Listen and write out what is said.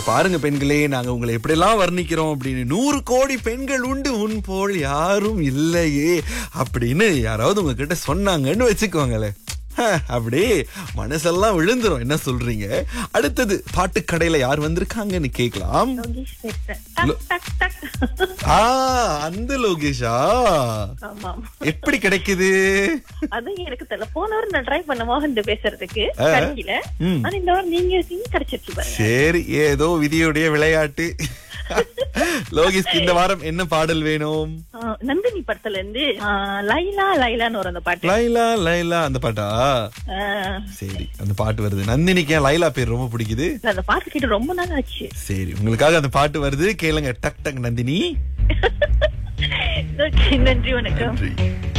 இங்க பாருங்க பெண்களே நாங்க உங்களை எப்படியெல்லாம் வர்ணிக்கிறோம் அப்படின்னு நூறு கோடி பெண்கள் உண்டு உன் போல் யாரும் இல்லையே அப்படின்னு யாராவது உங்ககிட்ட சொன்னாங்கன்னு வச்சுக்கோங்களேன் ஹ, அப்படி மனசெல்லாம் விழுந்துரும் என்ன சொல்றீங்க அடுத்தது பாட்டுக்கடையில யார் வந்திருக்காங்கன்னு கேக்கலாம் லோகேஷ் பேசுறேன் டக், டக், டக். ஆ அந்த லோகேஷா ஆமாம் எப்படி கிடைக்குது அது எனக்கு தெரியல போன வாரம் நான் ட்ரை பண்ண மோகன் பேசுறதுக்கு ஆ. கிடைக்கல ம். ஆனா இந்த வாரம் நீங்க இருக்கீங்க கிடைச்சிருச்சு பாருங்க சரி ஏதோ விதியுடைய விளையாட்டு லோகேஷ்க்கு இந்த வாரம் என்ன பாடல் வேணும் ஆ, நந்தினி படத்துல இருந்து ஆ, லைலா லைலான்னு வரும் அந்த பாட்டு லைலா லைலா அந்த பாட்டா ஆ, சரி அந்த பாட்டு வருது நந்தினிக்கு ஏன் லைலா பேர் ரொம்ப பிடிக்குது அந்த பாட்டு கேட்டு ரொம்ப நாள் ஆச்சு சரி உங்களுக்காக அந்த பாட்டு வருது கேளுங்க டக் டக் நந்தினி Okay, நன்றி வணக்கம் நன்றி